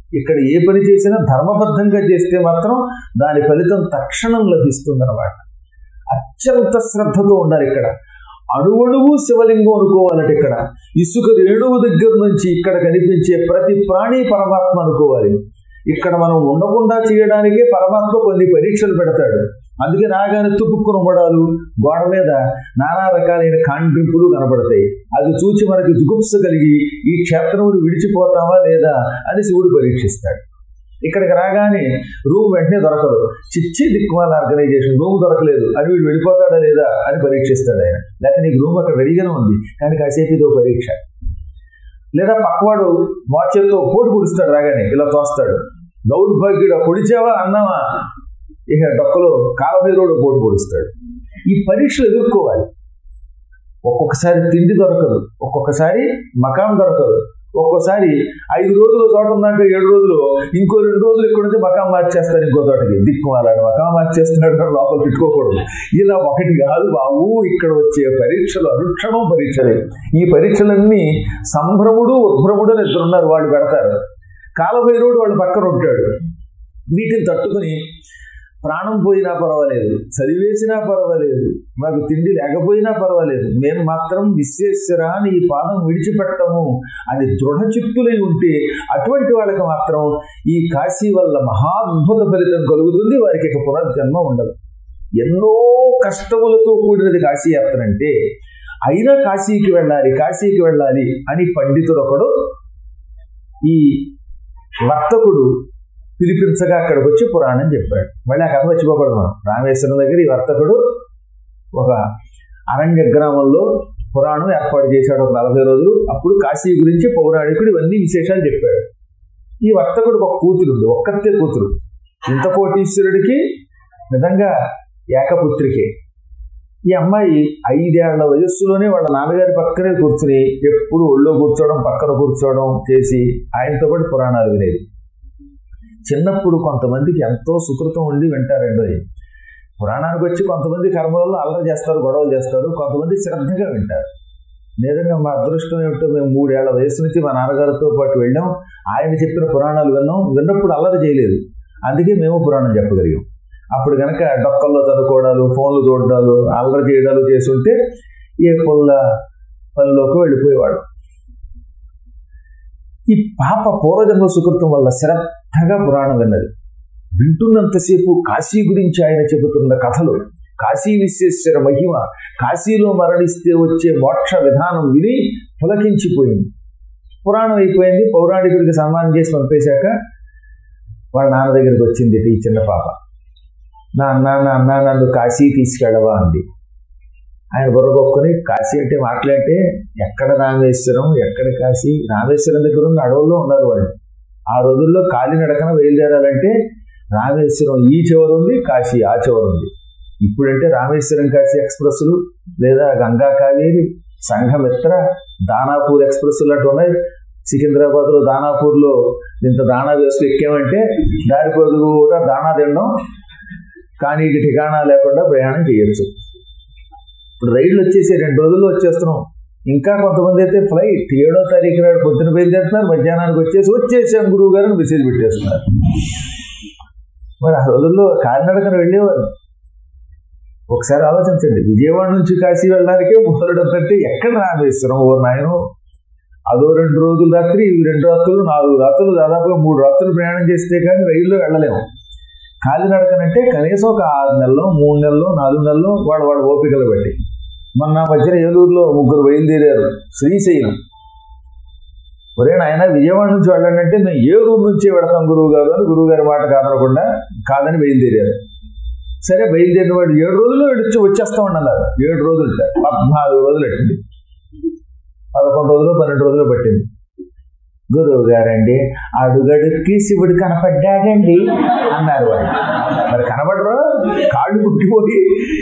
ఇక్కడ ఏ పని చేసినా ధర్మబద్ధంగా చేస్తే మాత్రం దాని ఫలితం తక్షణం లభిస్తుందన్నమాట అత్యంత శ్రద్ధతో ఉండాలి ఇక్కడ అణువణువు శివలింగం అనుకోవాలట ఇక్కడ ఇసుక రేణువు దగ్గర నుంచి ఇక్కడ కనిపించే ప్రతి ప్రాణి పరమాత్మ అనుకోవాలి ఇక్కడ మనం ఉండకుండా చేయడానికే పరమాత్మ కొన్ని పరీక్షలు పెడతాడు అందుకే రాగానే తుపుక్కున ఉమ్మడాలు గోడ మీద నానా రకాలైన కాండ్రింపులు కనబడతాయి అది చూచి మనకి జుగుప్స కలిగి ఈ క్షేత్రమును విడిచిపోతామా లేదా అని శివుడు పరీక్షిస్తాడు ఇక్కడికి రాగానే రూమ్ వెంటనే దొరకదు చిచ్చి దిక్కుమాల ఆర్గనైజేషన్ రూమ్ దొరకలేదు అని వీడు వెళ్ళిపోతాడా లేదా అని పరీక్షిస్తాడు ఆయన లేకపోతే నీకు రూమ్ అక్కడ రెడీగానే ఉంది కానీ కాసేపు ఇదో పరీక్ష లేదా పక్కవాడు మోచేత్తో పోటు పొడుస్తాడు రాగానే ఇలా తోస్తాడు దౌర్భాగ్యుడు పొడిచావా అన్నావా ఇక డొక్కలో కాలభైరుడు పోటు పొడుస్తాడు ఈ పరీక్షలు ఎదుర్కోవాలి ఒక్కొక్కసారి తిండి దొరకదు ఒక్కొక్కసారి మకాం దొరకదు ఒక్కోసారి ఐదు రోజులు చోట ఉన్నాక ఏడు రోజులు ఇంకో రెండు రోజులు ఇక్కడ నుంచి మకాం మార్చేస్తారు ఇంకో తోటకి దిక్కు అలాడు మకాం మార్చేస్తున్నాడు అని లోపల తిట్టుకోకూడదు ఇలా ఒకటి కాదు బాబు ఇక్కడ వచ్చే పరీక్షలు అనుక్షణం పరీక్షలే ఈ పరీక్షలన్నీ సంభ్రముడు ఉద్భ్రముడు అని ఇద్దరున్నారు వాళ్ళు పెడతారు కాలభైరవుడు వాళ్ళు పక్కన ఉంటాడు వీటిని తట్టుకుని ప్రాణం పోయినా పర్వాలేదు చదివేసినా పర్వాలేదు మాకు తిండి లేకపోయినా పర్వాలేదు మేము మాత్రం విశ్వేశ్వర అని ఈ పాదం విడిచిపెట్టము అని దృఢ చిత్తులై ఉంటే అటువంటి వాళ్ళకి మాత్రం ఈ కాశీ వల్ల మహాద్భుత ఫలితం కలుగుతుంది వారికి ఇక పునర్జన్మ ఉండదు ఎన్నో కష్టములతో కూడినది కాశీ యాత్ర అంటే అయినా కాశీకి వెళ్ళాలి కాశీకి వెళ్ళాలి అని పండితుడు ఒకడు ఈ వర్తకుడు పిలిపించగా అక్కడికి వచ్చి పురాణం చెప్పాడు మళ్ళీ ఆ కథ వచ్చిపోకూడదు మనం రామేశ్వరం దగ్గర ఈ వర్తకుడు ఒక అరణ్య గ్రామంలో పురాణం ఏర్పాటు చేశాడు ఒక నలభై రోజులు అప్పుడు కాశీ గురించి పౌరాణికుడు ఇవన్నీ విశేషాలు చెప్పాడు ఈ వర్తకుడికి ఒక కూతురు ఉంది ఒక్కతే కూతురు ఇంత కోటీశ్వరుడికి నిజంగా ఏకపుత్రికే ఈ అమ్మాయి ఐదేళ్ల వయస్సులోనే వాళ్ళ నాన్నగారి పక్కనే కూర్చుని ఎప్పుడు ఒళ్ళో కూర్చోవడం పక్కన కూర్చోవడం చేసి ఆయనతో పాటు పురాణాలు వినేది చిన్నప్పుడు కొంతమందికి ఎంతో సుకృతం ఉండి వింటారండి అది. పురాణానికి వచ్చి కొంతమంది కర్మలలో అల్లరి చేస్తారు గొడవలు చేస్తారు కొంతమంది శ్రద్ధగా వింటారు నిజంగా మా అదృష్టం ఏమిటో మేము మూడేళ్ల వయసు నుంచి మా నాన్నగారితో పాటు వెళ్ళాం ఆయన చెప్పిన పురాణాలు విన్నాం విన్నప్పుడు అల్లరి చేయలేదు అందుకే మేము పురాణం చెప్పగలిగాం అప్పుడు కనుక డొక్కల్లో చదువుకోవడాలు ఫోన్లు చూడడాలు అల్లరి చేయడాలు చేస్తుంటే ఏ పొల్ల పనిలోకి వెళ్ళిపోయేవాడు ఈ పాప పూర్వజన్మ సుకృతం వల్ల శ్రద్ధగా పురాణం విన్నది వింటున్నంతసేపు కాశీ గురించి ఆయన చెబుతున్న కథలు కాశీ విశ్వేశ్వర మహిమ కాశీలో మరణిస్తే వచ్చే మోక్ష విధానం విని పులకించిపోయింది పురాణం అయిపోయింది పౌరాణికుడికి సన్మానం చేసి పంపేశాక వాళ్ళ నాన్న దగ్గరికి వచ్చింది ఈ చిన్న పాప నాన్న నాన్న నన్ను కాశీ తీసుకెళ్ళవా అంది ఆయన బుర్రగొక్కుని కాశీ అంటే మాట్లాడితే ఎక్కడ రామేశ్వరం ఎక్కడ కాశీ రామేశ్వరం దగ్గర ఉన్న అడవుల్లో ఉన్నారు వాళ్ళు ఆ రోజుల్లో కాలినడకన బయలుదేరాలంటే రామేశ్వరం ఈ చివర ఉంది కాశీ ఆ చివర ఉంది ఇప్పుడంటే రామేశ్వరం కాశీ ఎక్స్ప్రెస్లు లేదా గంగా కావేరి సంఘమిత్ర దానాపూర్ ఎక్స్ప్రెస్లు అటు ఉన్నాయి సికింద్రాబాద్లో దానాపూర్లో ఇంత దాణా వేసుకు ఎక్కామంటే దారి పొదుగు కూడా దాణా తినడం కానీ ఇక ఠికాణా లేకుండా ప్రయాణం చేయొచ్చు ఇప్పుడు రైళ్లు వచ్చేసి రెండు రోజుల్లో వచ్చేస్తున్నాం ఇంకా కొంతమంది అయితే ఫ్లైట్ ఏడో తారీఖు నాడు పొద్దున బయలుదేరుతున్నారు మధ్యాహ్నానికి వచ్చేసి వచ్చేసాం గురువు గారు అని మెసేజ్ పెట్టేస్తున్నారు మరి ఆ రోజుల్లో కాలినడకన వెళ్ళేవారు ఒకసారి ఆలోచించండి విజయవాడ నుంచి కాశీ వెళ్ళడానికే ముసలుడంతంటే ఎక్కడ రామేశ్వరం ఓ నాయన అదో రెండు రోజులు రాత్రి ఇవి రెండు రాత్రులు నాలుగు రాత్రులు దాదాపుగా మూడు రాత్రులు ప్రయాణం చేస్తే కానీ రైల్లో వెళ్ళలేము కాలినడకనంటే కనీసం ఒక ఆరు నెలలో మూడు నెలలు నాలుగు నెలలు వాడు వాడు ఓపికలు బట్టి మొన్న మధ్యన ఏలూరులో ముగ్గురు బయలుదేరారు శ్రీశైలం ఒరే నాయన విజయవాడ నుంచి వెళ్ళండి అంటే మేము ఏలూరు నుంచే వెళతాం గురువు గారు అని గురువు గారి మాట కాదనకుండా కాదని బయలుదేరారు సరే బయలుదేరిన వాడు ఏడు రోజులు వచ్చి వచ్చేస్తామని అన్నారు ఏడు రోజులు పద్నాలుగు రోజులు పెట్టింది పదకొండు రోజులు పన్నెండు రోజులు పట్టింది గురువు గారండి అడుగడుక్కి శివుడు కనపడ్డాడండి అన్నారు వాళ్ళు మరి కనపడరు కాళ్ళు పుట్టిపోయి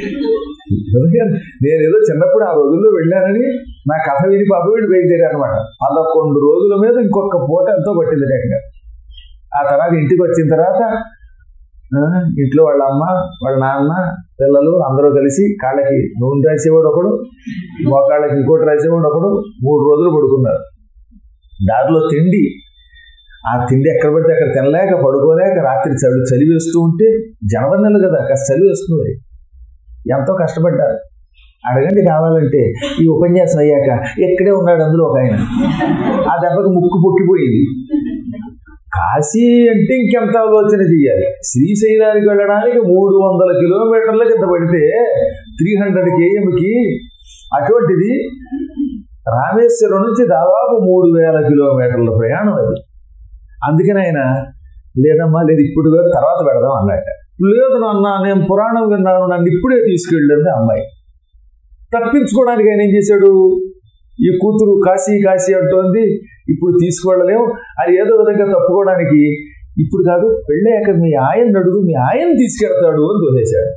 నేను ఏదో చిన్నప్పుడు ఆ రోజుల్లో వెళ్ళానని నా కథ విని పాప వీడు బయలుదేరా అనమాట పదకొండు రోజుల మీద ఇంకొక పూట ఎంతో పట్టింది టెంక ఆ తర్వాత ఇంటికి వచ్చిన తర్వాత ఆ, ఇంట్లో వాళ్ళ అమ్మ వాళ్ళ నాన్న పిల్లలు అందరూ కలిసి కాళ్ళకి నూనె రాసేవాడు ఒకడు మోకాళ్ళకి ఇంకోటి రాసేవాడు ఒకడు మూడు రోజులు పడుకున్నారు దారిలో తిండి ఆ తిండి ఎక్కడ పడితే అక్కడ తినలేక పడుకోలేక రాత్రి చలి చలి వేస్తూ ఉంటే జనవరి నెలలు కదా కాస్త చలి వేస్తుంది ఎంతో కష్టపడ్డారు అడగండి కావాలంటే ఈ ఉపన్యాసం అయ్యాక ఎక్కడే ఉన్నాడు అందులో ఒక ఆయన ఆ దెబ్బకి ముక్కు పొక్కిపోయింది కాశీ అంటే ఇంకెంత ఆలోచన చెయ్యాలి శ్రీశైలానికి వెళ్ళడానికి మూడు వందల కిలోమీటర్ల కింద పడితే త్రీ హండ్రెడ్ కేఎంకి అటువంటిది రామేశ్వరం నుంచి దాదాపు మూడు వేల కిలోమీటర్ల ప్రయాణం అది అందుకని ఆయన లేదమ్మా లేదు ఇప్పుడు కాదు, తర్వాత పెడదాం అన్నట్ట లేదు నాన్న నేను పురాణం విన్నాను నన్ను ఇప్పుడే తీసుకెళ్ళింది అమ్మాయి తప్పించుకోవడానికి ఆయన ఏం చేశాడు ఈ కూతురు కాశీ కాశీ అంటోంది ఇప్పుడు తీసుకువెళ్ళలేము అది ఏదో విధంగా తప్పుకోవడానికి ఇప్పుడు కాదు పెళ్ళాక మీ ఆయన అడుగు మీ ఆయన తీసుకెడతాడు అని తోసేశాడు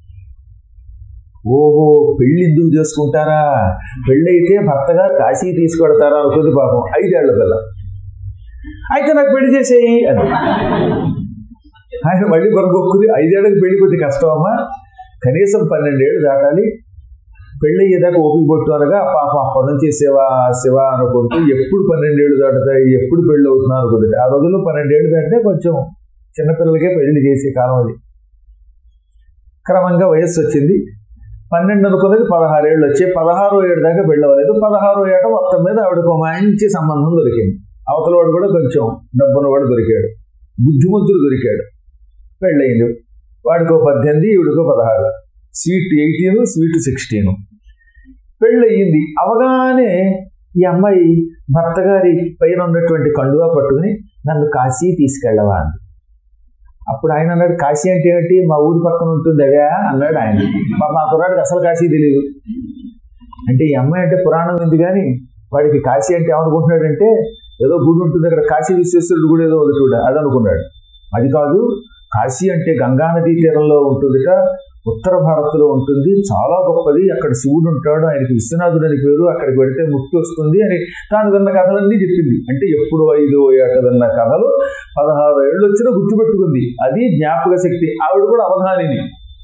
ఓహో పెళ్లి ఎందుకు చేసుకుంటారా పెళ్ళైతే భర్త గారు కాశీ తీసుకెడతారా అనుకుంది పాపం ఐదేళ్ల పిల్ల అయితే నాకు పెళ్లి చేసేయి అని ఆయన మళ్ళీ బరగొక్కుది ఐదేళ్ళకి పెళ్లి కొద్ది కష్టం అమ్మా కనీసం పన్నెండేళ్ళు దాటాలి పెళ్ళి అయ్యేదాకా ఓపిక పట్టు అనగా పాప అప్పటి నుంచి శివ శివ అనుకుంటూ ఎప్పుడు పన్నెండేళ్ళు దాటుతాయి ఎప్పుడు పెళ్ళి అవుతున్నా అనుకుంటుంది ఆ రోజుల్లో పన్నెండేళ్ళు దాటితే కొంచెం చిన్నపిల్లలకే పెళ్లి చేసే కాలం అది క్రమంగా వయస్సు వచ్చింది పన్నెండు అనుకున్నది పదహారేళ్ళు వచ్చి పదహారో ఏడు దాకా పెళ్ళి అవ్వలేదు పదహారో ఏట మొత్తం మీద ఆవిడకు ఒక మంచి సంబంధం దొరికింది అవతల వాడు కూడా కొంచెం డబ్బున్నవాడు దొరికాడు బుద్ధిమంతుడు దొరికాడు పెళ్ళయింది వాడికో పద్దెనిమిది ఈవిడికో పదహారు స్వీట్ ఎయిటీన్ స్వీట్ సిక్స్టీన్ పెళ్ళయింది అవగానే ఈ అమ్మాయి భర్త గారి పైన ఉన్నటువంటి కండువా పట్టుకుని నన్ను కాశీ తీసుకెళ్ళవా అంది అప్పుడు ఆయన అన్నాడు కాశీ అంటే ఏంటి మా ఊరి పక్కన ఉంటుంది అవే అన్నాడు ఆయన మా మా కుర్రాడికి అసలు కాశీ తెలియదు అంటే ఈ అమ్మాయి అంటే పురాణం ఉంది కానీ వాడికి కాశీ అంటే ఏమనుకుంటున్నాడంటే ఏదో గుడి ఉంటుంది అక్కడ కాశీ విశ్వేశ్వరుడు గుడి ఏదో ఉంది చూడ అది అనుకున్నాడు అది కాదు కాశీ అంటే గంగా నదీ తీరంలో ఉంటుందిట ఉత్తర భారత్లో ఉంటుంది చాలా గొప్పది అక్కడ శివుడు ఉంటాడు ఆయనకి విశ్వనాథుడు అని పేరు అక్కడికి వెడితే ముక్తి వస్తుంది అని తాను విన్న కథలన్నీ చెప్పింది అంటే ఎప్పుడు ఐదో ఏట విన్న కథలు పదహారు ఏళ్ళు వచ్చినా గుర్తుపెట్టుకుంది అది జ్ఞాపక శక్తి ఆవిడ కూడా అవధానిని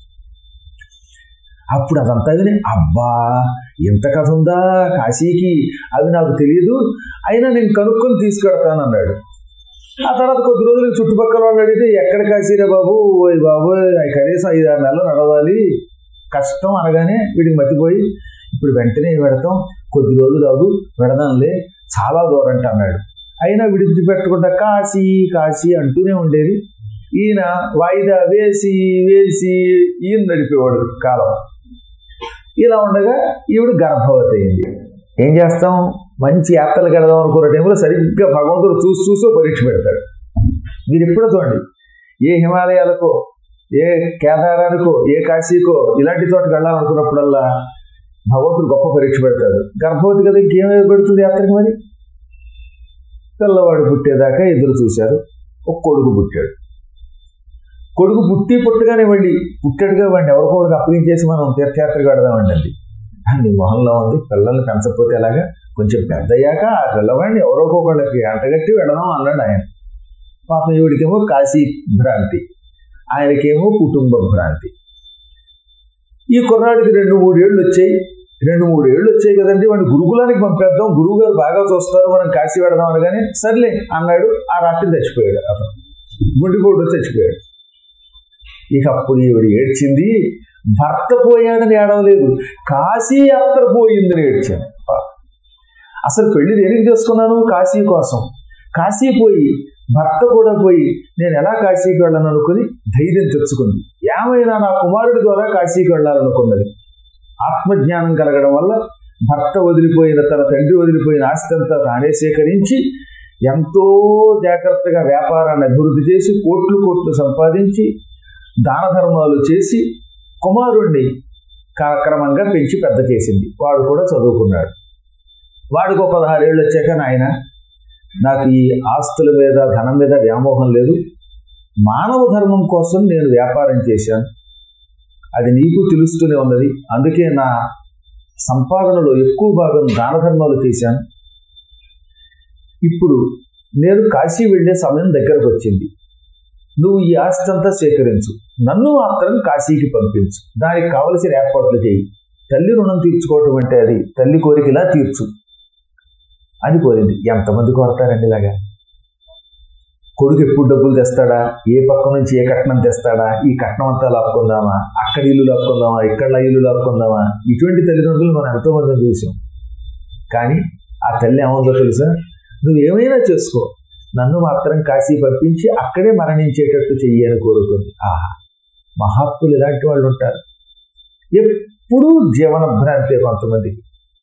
అప్పుడు అదంతా విని అబ్బా ఎంత కథ ఉందా కాశీకి అవి నాకు తెలియదు అయినా నేను కనుక్కొని తీసుకెడతాను అన్నాడు ఆ తర్వాత కొద్ది రోజులకి చుట్టుపక్కల వాళ్ళు అడిగితే ఎక్కడ కాశీరా బాబు ఓయ్ బాబు అవి కనీసం ఐదు ఆరు నెలలు నడవాలి కష్టం అనగానే వీడికి మతిపోయి ఇప్పుడు వెంటనే పెడతాం కొద్ది రోజులు అవు పెడదాంలే చాలా దూరంట అన్నాడు అయినా విడిచిపెట్టకుండా కాశీ కాశీ అంటూనే ఉండేది ఈయన వాయిదా వేసి వేసి ఈయన నడిపేవాడు కాలం ఇలా ఉండగా ఈవిడ గర్భవతి అయింది ఏం చేస్తాం మంచి యాత్రలు కడదాం అనుకున్న టైంలో సరిగ్గా భగవంతుడు చూసి చూసో పరీక్ష పెడతాడు మీరు ఎప్పుడో చూడండి ఏ హిమాలయాలకో ఏ కేదారానికో ఏ కాశీకో ఇలాంటి చోటకి వెళ్ళాలనుకున్నప్పుడల్లా భగవంతుడు గొప్ప పరీక్ష పెడతాడు గర్భవతి కదా ఇంకేమేమి పెడుతుంది యాత్రకి మరి పిల్లవాడు పుట్టేదాకా ఎదురు చూశారు ఒక కొడుకు పుట్టాడు కొడుకు పుట్టి పుట్టగానే వెళ్ళి పుట్టాడుగా వాడిని ఎవరికో ఒకరికి అప్పగించేసి మనం తీర్థయాత్రకు వెడదామండి అండి నీ మొహంలో ఉంది పిల్లల్ని పెంచకపోతే ఎలాగా కొంచెం పెద్ద అయ్యాక ఆ పిల్లవాడిని ఎవరో ఒకళ్ళకి అంటగట్టి వెడదాం అన్నాడు ఆయన పాపం ఈవిడికేమో కాశీ భ్రాంతి ఆయనకేమో కుటుంబ భ్రాంతి ఈ కుర్రాడికి రెండు మూడు ఏళ్ళు వచ్చాయి రెండు మూడు ఏళ్ళు వచ్చాయి కదండి వాడిని గురుకులానికి పంపేద్దాం గురువు గారు బాగా చూస్తారు మనం కాశీ పెడదాం అనగానే సర్లే అన్నాడు ఆ రాత్రి చచ్చిపోయాడు అతను గుండెపోటు వచ్చి చచ్చిపోయాడు ఇక అప్పుడు ఈవిడ ఏడ్చింది భర్త పోయాడని ఏడవలేదు కాశీ యాత్ర పోయిందని ఏడ్చాను అసలు పెళ్లి దేనికి చేసుకున్నాను కాశీ కోసం కాశీ పోయి భర్త కూడా పోయి నేను ఎలా కాశీకి వెళ్ళను అనుకుని ధైర్యం తెచ్చుకుంది ఏమైనా నా కుమారుడి ద్వారా కాశీకి వెళ్ళాలనుకున్నది ఆత్మజ్ఞానం కలగడం వల్ల భర్త వదిలిపోయిన తన తండ్రి వదిలిపోయిన ఆస్తి అంతా తానే సేకరించి ఎంతో జాగ్రత్తగా వ్యాపారాన్ని అభివృద్ధి చేసి కోట్లు కోట్లు సంపాదించి దాన ధర్మాలు చేసి కుమారుణ్ణి క్రమంగా పెంచి పెద్ద చేసింది వాడు కూడా చదువుకున్నాడు వాడికి ఒక పదహారేళ్ళు వచ్చాక నాయన నాకు ఈ ఆస్తుల మీద ధనం మీద వ్యామోహం లేదు మానవ ధర్మం కోసం నేను వ్యాపారం చేశాను అది నీకు తెలుస్తూనే ఉన్నది అందుకే నా సంపాదనలో ఎక్కువ భాగం దాన ధర్మాలు చేశాను ఇప్పుడు నేను కాశీ వెళ్ళే సమయం దగ్గరకు వచ్చింది నువ్వు ఈ ఆస్తి అంతా సేకరించు నన్ను మాత్రం కాశీకి పంపించు దానికి కావలసిన ఏర్పాట్లు చేయి తల్లి రుణం తీర్చుకోవటం అంటే అది తల్లి కోరికలా తీర్చు అని కోరింది ఎంతమంది కోరతారండి ఇలాగా కొడుకు ఎప్పుడు డబ్బులు తెస్తాడా ఏ పక్క నుంచి ఏ కట్నం తెస్తాడా ఈ కట్నం అంతా లాక్కుందామా అక్కడ ఇల్లు లాక్కుందామా ఇక్కడ ఇల్లు లాక్కుందామా ఇటువంటి తల్లిదండ్రులు మనం ఎంతో మందిని చూసాం కానీ ఆ తల్లి ఏముందో తెలుసా నువ్వు ఏమైనా చేసుకో నన్ను మాత్రం కాశీ పంపించి అక్కడే మరణించేటట్టు చెయ్యి అని కోరుకుంది ఆహా మహాత్ములు ఇలాంటి వాళ్ళు ఉంటారు ఎప్పుడూ జీవన భ్రాంతే కొంతమందికి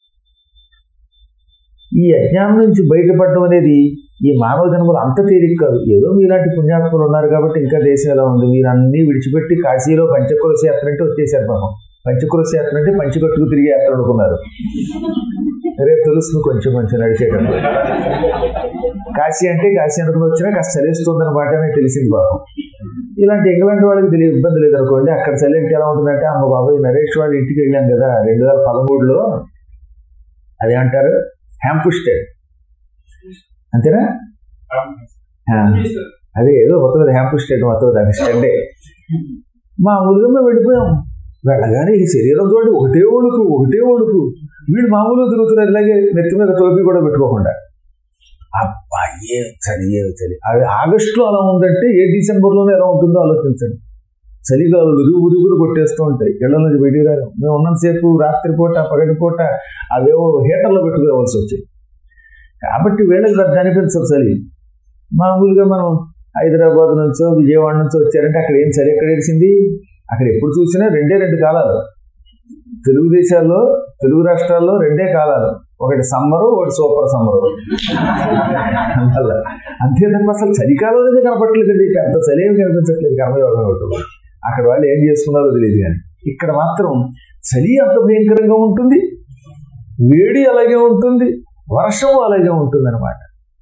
ఈ అజ్ఞానం నుంచి బయటపడడం అనేది ఈ మానవ జన్మలు అంత తేలిక కాదు ఏదో మీలాంటి పుణ్యాత్ములు ఉన్నారు కాబట్టి ఇంకా దేశం ఎలా ఉంది మీరు అన్ని విడిచిపెట్టి కాశీలో పంచకులస యాత్ర అంటే వచ్చేసారు పాపం పంచకులస యాత్ర అంటే పంచకట్టుకు తిరిగే యాత్ర అనుకున్నారు రేపు తెలుస్తుంది కొంచెం కొంచెం నడిచేటప్పుడు కాశీ అంటే కాశీ అనుకుని వచ్చినా కాస్త చలిస్తుంది అనమాట అని తెలిసింది పాపం ఇలాంటి ఇంగ్లాండ్ వాళ్ళకి తెలియ ఇబ్బంది లేదనుకోండి అక్కడ చలి అంటే ఎలా ఉంటుందంటే అమ్మ బాబాయ్ నరేష్ వాళ్ళ ఇంటికి వెళ్ళాం కదా రెండు వేల పదమూడులో అదేమంటారు హ్యాంపుస్టెడ్ అంతేనా ఆ, అదే ఏదో మొత్తం హ్యాంపుస్టెడ్ మొత్తం అది స్టెండే మామూలుగా మేము వెళ్ళిపోయాం వెళ్ళగానే ఈ శరీరం చూడండి ఒకటే వణుకు ఒకటే వణుకు వీడు మామూలుగా తిరుగుతున్నారు ఇలాగే నెత్తి మీద టోపీ కూడా పెట్టుకోకుండా అబ్బా ఏ చలి ఏ చలి అది ఆగస్టులో అలా ఉందంటే ఏ డిసెంబర్లోనే ఎలా ఉంటుందో ఆలోచించండి చలిగాలు ఉరుగు ఉరుగురు కొట్టేస్తూ ఉంటాయి ఇళ్ల నుంచి బయటికి రాదు మేము ఉన్నంతసేపు రాత్రిపూట పగటిపూట అవేవో హీటర్లో పెట్టుకోవాల్సి వచ్చాయి కాబట్టి వీళ్ళకి పెద్ద అనిపించదు చలి మామూలుగా మనం హైదరాబాద్ నుంచో విజయవాడ నుంచో వచ్చారంటే అక్కడ ఏం చలి ఎక్కడ వేసింది అక్కడ ఎప్పుడు చూసినా రెండే రెండు కాలాలు తెలుగు దేశాల్లో తెలుగు రాష్ట్రాల్లో రెండే కాలాలు ఒకటి సమ్మరు ఒకటి సూపర్ సమ్మరు అందువల్ల అంతే తప్ప అసలు చలికాలం అనేది కనపట్లేదు పెద్ద చలి ఏమి కనిపించట్లేదు కర్మయోగం ఒకటి అక్కడ వాళ్ళు ఏం చేసుకున్నారో తెలియదు కానీ ఇక్కడ మాత్రం చలి అంత భయంకరంగా ఉంటుంది వేడి అలాగే ఉంటుంది వర్షం అలాగే ఉంటుంది అనమాట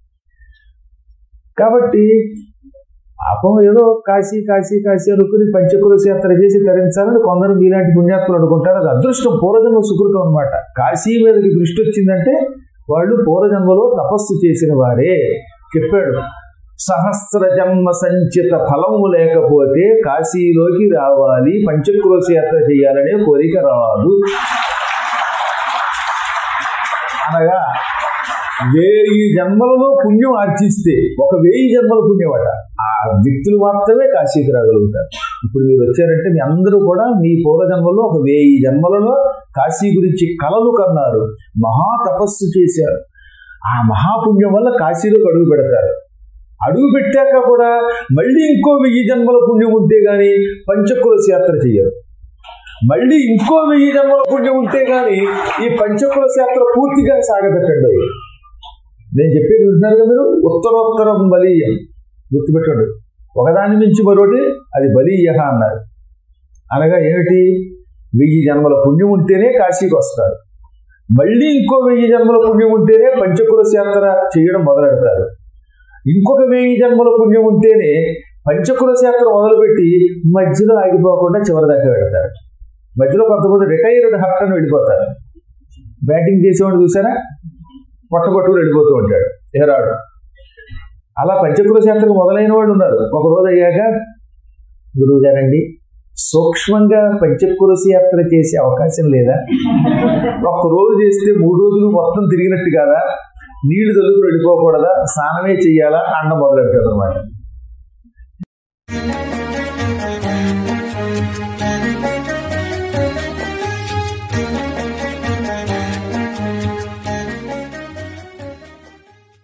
కాబట్టి పాపం ఏదో కాశీ కాశీ కాశీ అనుకుని పంచకులసి యాత్ర చేసి తరించాలని కొందరు మీలాంటి పుణ్యాత్ములు అనుకుంటారు అది అదృష్టం పూర్వజన్మ సుకృతం అనమాట కాశీ మీదకి దృష్టి వచ్చిందంటే వాళ్ళు పూర్వజన్మలో తపస్సు చేసిన వారే చెప్పాడు సహస్ర జన్మ సంచిత ఫలము లేకపోతే కాశీలోకి రావాలి పంచక్రోశ యాత్ర చేయాలనే కోరిక రాదు అనగా వేయి జన్మలలో పుణ్యం ఆర్జిస్తే ఒక వెయ్యి జన్మల పుణ్యం అట ఆ వ్యక్తులు మాత్రమే కాశీకి రాగలుగుతారు ఇప్పుడు మీరు వచ్చారంటే మీ అందరూ కూడా మీ పూర్వజన్మలో ఒక వెయ్యి జన్మలలో కాశీ గురించి కలలు కన్నారు మహా తపస్సు చేశారు ఆ మహాపుణ్యం వల్ల కాశీలోకి అడుగు పెడతారు అడుగు పెట్టాక కూడా మళ్ళీ ఇంకో వెయ్యి జన్మల పుణ్యం ఉంటే గాని పంచకులస యాత్ర చేయరు మళ్ళీ ఇంకో వెయ్యి జన్మల పుణ్యం ఉంటే గాని ఈ పంచకులస యాత్ర పూర్తిగా సాగబెట్టండి నేను చెప్పేది వింటున్నారు కదా మీరు ఉత్తరోత్తరం బలీయం గుర్తుపెట్టండి ఒకదాని నుంచి మరొకటి అది బలీయ అన్నారు అనగా ఏమిటి వెయ్యి జన్మల పుణ్యం ఉంటేనే కాశీకి వస్తారు మళ్ళీ ఇంకో వెయ్యి జన్మల పుణ్యం ఉంటేనే పంచకులస యాత్ర చేయడం మొదలెడతారు ఇంకొక వెయ్యి జన్మల పుణ్యం ఉంటేనే పంచకులస యాత్ర మొదలుపెట్టి మధ్యలో ఆగిపోకుండా చివరి దాకా వెళతారు మధ్యలో కొంతమంది రిటైర్డ్ హర్ట్ అని వెళ్ళిపోతారు బ్యాటింగ్ చేసేవాడు చూసారా పొట్టగొట్టుకుని వెళ్ళిపోతూ ఉంటాడు ఎహరాడు అలా పంచకులస యాత్రకు మొదలైన వాళ్ళు ఉన్నారు ఒక రోజు అయ్యాక గురువు గారండి సూక్ష్మంగా పంచకులస యాత్ర చేసే అవకాశం లేదా ఒక్క రోజు చేస్తే మూడు రోజులు మొత్తం తిరిగినట్టు కాదా నీళ్లు తొలుగురు వెళ్ళిపోకూడదా స్నానమే చెయ్యాలా అన్న మొదలెట్టారు అనమాట